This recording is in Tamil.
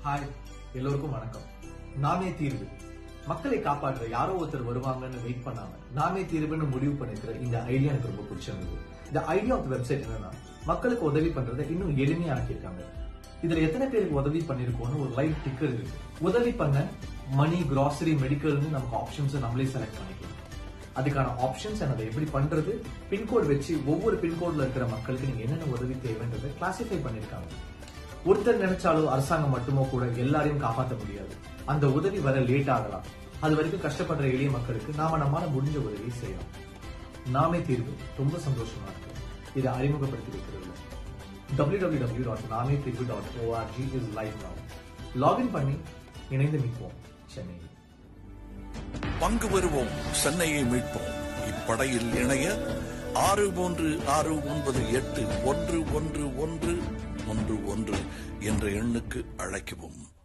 ஹாய் எல்லோருக்கும் வணக்கம் நாமே தீர்வு மக்களை காப்பாற்ற யாரோ ஒருத்தர் வருவாங்கன்னு வெயிட் பண்ணாம நாமே தீர்வுன்னு முடிவு பண்ணிருக்கிற இந்த ஐடியா எனக்கு ரொம்ப பிடிச்சிருந்தது இந்த ஐடியா ஆஃப் வெப்சைட் என்னன்னா மக்களுக்கு உதவி பண்றதை இன்னும் எளிமையா ஆக்கியிருக்காங்க இதுல எத்தனை பேருக்கு உதவி பண்ணிருக்கோம்னு ஒரு லைவ் டிக்கர் இருக்கு உதவி பண்ண மணி கிராசரி மெடிக்கல்னு நமக்கு ஆப்ஷன்ஸ் நம்மளே செலக்ட் பண்ணிக்கலாம் அதுக்கான ஆப்ஷன்ஸ் அதை எப்படி பண்றது பின்கோட் வச்சு ஒவ்வொரு பின்கோட்ல இருக்கிற மக்களுக்கு நீங்க என்னென்ன உதவி தேவைன்றதை கிளாசிஃபை பண்ணிருக்காங்க ஒருத்தர் நினைச்சாலோ அரசாங்கம் மட்டுமோ கூட எல்லாரையும் காப்பாற்ற முடியாது அந்த உதவி வர லேட் ஆகலாம் அது வரைக்கும் கஷ்டப்படுற எளிய மக்களுக்கு நாம நம்மால முடிஞ்ச உதவி செய்யலாம் நாமே தீர்வு ரொம்ப சந்தோஷமா இருக்கு இதை அறிமுகப்படுத்தி வைக்கிறது டபிள்யூ டபிள்யூ டபிள்யூ டாட் நாமே தீர்வு dot org is live now login பண்ணி இணைந்து நிற்போம் சென்னையில் பங்கு பெறுவோம் சென்னையை மீட்போம் இப்படையில் இணைய ஆறு மூன்று ஆறு ஒன்பது எட்டு ஒன்று ஒன்று ஒன்று ஒன்று ஒன்று என்ற எண்ணுக்கு அழைக்கவும்